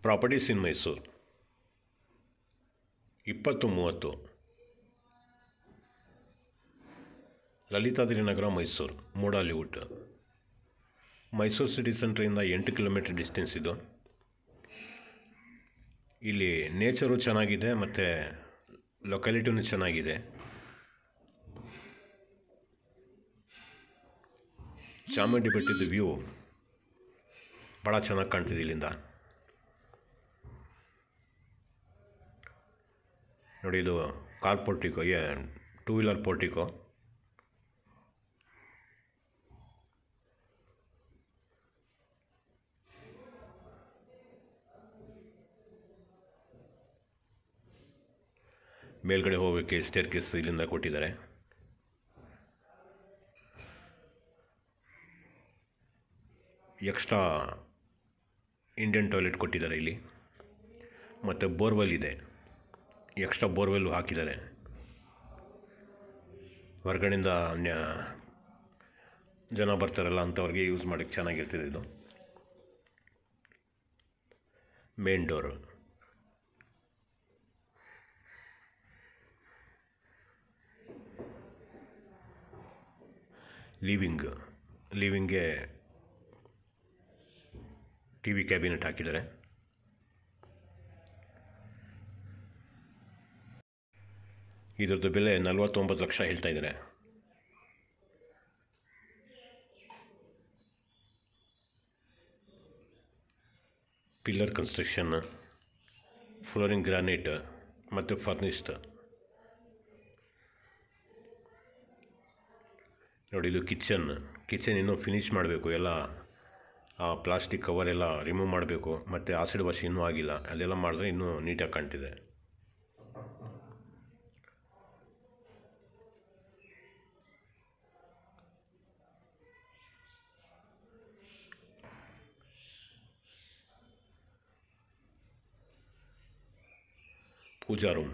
properties ಇನ್ ಮೈಸೂರು ಇಪ್ಪತ್ತು ಮೂವತ್ತು ಲಲಿತಾದ್ರಿ ನಗರ ಮೈಸೂರು ಮೂಡಾಲಿವುಡ್ ಮೈಸೂರು ಸಿಟಿ ಸೆಂಟ್ರಿಂದ ಎಂಟು ಕಿಲೋಮೀಟ್ರ್ ಡಿಸ್ಟೆನ್ಸ್ ಇದು ಇಲ್ಲಿ ನೇಚರು ಚೆನ್ನಾಗಿದೆ ಮತ್ತು ಲೊಕ್ಯಾಲಿಟಿನೂ ಚೆನ್ನಾಗಿದೆ ಚಾಮುಂಡಿ ಬೆಟ್ಟದ ವ್ಯೂ ಭಾಳ ಚೆನ್ನಾಗಿ ಕಾಣ್ತಿದೆ ಇಲ್ಲಿಂದ ನೋಡಿ ಇದು car portico a two wheeler portico ಮೇಲ್ಗಡೆ ಹೋಗೋಕ್ಕೆ ಸ್ಟೇರ್ ಕೇಸ್ ಇಲ್ಲಿಂದ ಕೊಟ್ಟಿದ್ದಾರೆ ಎಕ್ಸ್ಟ್ರಾ ಇಂಡಿಯನ್ ಟಾಯ್ಲೆಟ್ ಕೊಟ್ಟಿದ್ದಾರೆ ಇಲ್ಲಿ ಮತ್ತು ಬೋರ್ವೆಲ್ ಇದೆ ಎಕ್ಸ್ಟ್ರಾ ಬೋರ್ವೆಲ್ಲು ಹಾಕಿದ್ದಾರೆ ಹೊರಗಡೆಯಿಂದ ಅನ್ಯ ಜನ ಬರ್ತಾರಲ್ಲ ಅಂಥವ್ರಿಗೆ ಯೂಸ್ ಮಾಡೋಕ್ಕೆ ಚೆನ್ನಾಗಿರ್ತದೆ ಇದು ಮೇನ್ ಡೋರು ಲಿವಿಂಗ್ ಲಿವಿಂಗ್ಗೆ ಟಿ ವಿ ಕ್ಯಾಬಿನೆಟ್ ಹಾಕಿದ್ದಾರೆ ಇದ್ರದ್ದು ಬೆಲೆ ನಲವತ್ತೊಂಬತ್ತು ಲಕ್ಷ ಹೇಳ್ತಾ ಇದ್ದಾರೆ ಪಿಲ್ಲರ್ ಕನ್ಸ್ಟ್ರಕ್ಷನ್ ಫ್ಲೋರಿಂಗ್ ಗ್ರಾನೈಟ್ ಮತ್ತು ಫರ್ನಿಶ್ಡ್ ನೋಡಿ ಇದು ಕಿಚನ್ ಕಿಚನ್ ಇನ್ನೂ ಫಿನಿಷ್ ಮಾಡಬೇಕು ಎಲ್ಲ ಆ ಪ್ಲಾಸ್ಟಿಕ್ ಕವರ್ ಎಲ್ಲ ರಿಮೂವ್ ಮಾಡಬೇಕು ಮತ್ತು ಆಸಿಡ್ ವಾಶ್ ಇನ್ನೂ ಆಗಿಲ್ಲ ಅದೆಲ್ಲ ಮಾಡಿದ್ರೆ ಇನ್ನೂ ನೀಟಾಗಿ ಕಾಣ್ತಿದೆ ಪೂಜಾ ರೂಮ್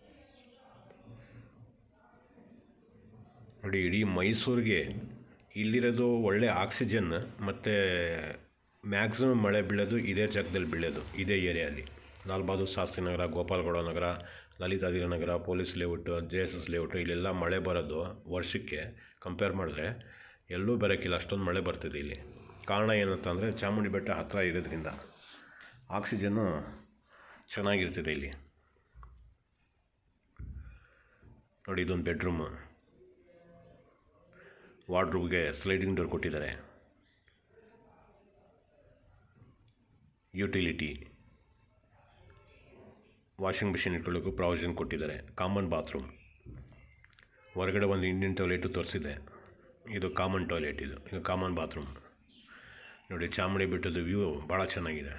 ನೋಡಿ ಇಡೀ ಮೈಸೂರಿಗೆ ಇಲ್ಲಿರೋದು ಒಳ್ಳೆ ಆಕ್ಸಿಜನ್ ಮತ್ತು ಮ್ಯಾಕ್ಸಿಮಮ್ ಮಳೆ ಬೀಳೋದು ಇದೇ ಜಾಗದಲ್ಲಿ ಬೀಳೋದು ಇದೇ ಏರಿಯಲ್ಲಿ Lal Bahadur Shastri Nagar Gopalagowda Nagar Lalithadri Nagar police layout J S S layout ಇಲ್ಲೆಲ್ಲ ಮಳೆ ಬರೋದು ವರ್ಷಕ್ಕೆ ಕಂಪೇರ್ ಮಾಡಿದ್ರೆ ಎಲ್ಲೂ ಬರೋಕ್ಕಿಲ್ಲ ಅಷ್ಟೊಂದು ಮಳೆ ಬರ್ತಿದೆ ಇಲ್ಲಿ ಕಾರಣ ಏನಂತಂದರೆ ಚಾಮುಂಡಿ ಬೆಟ್ಟ ಹತ್ತಿರ ಇರೋದ್ರಿಂದ ಆಕ್ಸಿಜನ್ನು ಚೆನ್ನಾಗಿರ್ತದೆ ಇಲ್ಲಿ ನೋಡಿ ಇದೊಂದು ಬೆಡ್ರೂಮು ವಾರ್ಡ್ರೂಬ್ಗೆ ಸ್ಲೈಡಿಂಗ್ ಡೋರ್ ಕೊಟ್ಟಿದ್ದಾರೆ ಯುಟಿಲಿಟಿ ವಾಷಿಂಗ್ ಮಿಷಿನ್ ಇಟ್ಕೊಳ್ಳೋಕ್ಕೂ ಪ್ರಾವಿಷನ್ ಕೊಟ್ಟಿದ್ದಾರೆ ಕಾಮನ್ ಬಾತ್ರೂಮ್ ಹೊರಗಡೆ ಒಂದು ಇಂಡಿಯನ್ ಟಾಯ್ಲೆಟು ತೋರಿಸಿದೆ ಇದು ಕಾಮನ್ ಟಾಯ್ಲೆಟ್ ಇದು ಇದು ಕಾಮನ್ ಬಾತ್ರೂಮ್ ನೋಡಿ ಚಾಮುಂಡಿ ಬೆಟ್ಟದ ವ್ಯೂ ಭಾಳ ಚೆನ್ನಾಗಿದೆ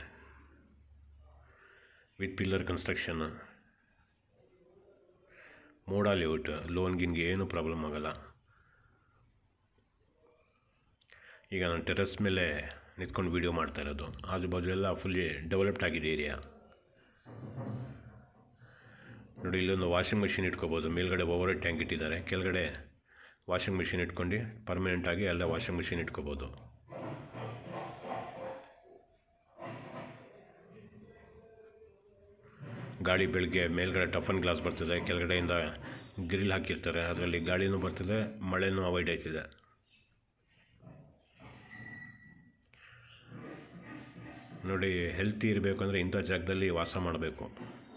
ವಿತ್ ಪಿಲ್ಲರ್ ಕನ್ಸ್ಟ್ರಕ್ಷನ್ ಮೋಡ ಲೇಔಟ್ ಲೋನ್ ಗಿನ್ಗೆ ಏನೂ ಪ್ರಾಬ್ಲಮ್ ಆಗಲ್ಲ ಈಗ ನಾನು ಟೆರೆಸ್ ಮೇಲೆ ನಿಂತ್ಕೊಂಡು ವೀಡಿಯೋ ಮಾಡ್ತಾ ಇರೋದು ಆಜು ಬಾಜು ಎಲ್ಲ ಫುಲ್ಲಿ ಡೆವಲಪ್ಡ್ ಆಗಿದೆ ಏರಿಯಾ ನೋಡಿ ಇಲ್ಲೊಂದು ವಾಷಿಂಗ್ ಮಿಷಿನ್ ಇಟ್ಕೋಬೋದು ಮೇಲ್ಗಡೆ ಓವರ್ ಟ್ಯಾಂಕ್ ಇಟ್ಟಿದ್ದಾರೆ ಕೆಳಗಡೆ ವಾಷಿಂಗ್ ಮಿಷಿನ್ ಇಟ್ಕೊಂಡು ಪರ್ಮನೆಂಟಾಗಿ ಎಲ್ಲ ವಾಷಿಂಗ್ ಮಿಷಿನ್ ಇಟ್ಕೋಬೋದು ಗಾಳಿ ಬೆಳಗ್ಗೆ ಮೇಲ್ಗಡೆ ಟಫನ್ ಗ್ಲಾಸ್ ಬರ್ತದೆ ಕೆಳಗಡೆಯಿಂದ ಗ್ರಿಲ್ ಹಾಕಿರ್ತಾರೆ ಅದರಲ್ಲಿ ಗಾಳಿನೂ ಬರ್ತದೆ ಮಳೆನೂ ಅವಾಯ್ಡ್ ಆಯ್ತಿದೆ ನೋಡಿ ಹೆಲ್ತಿ ಇರಬೇಕು ಅಂದರೆ ಇಂಥ ಜಾಗದಲ್ಲಿ ವಾಸ ಮಾಡಬೇಕು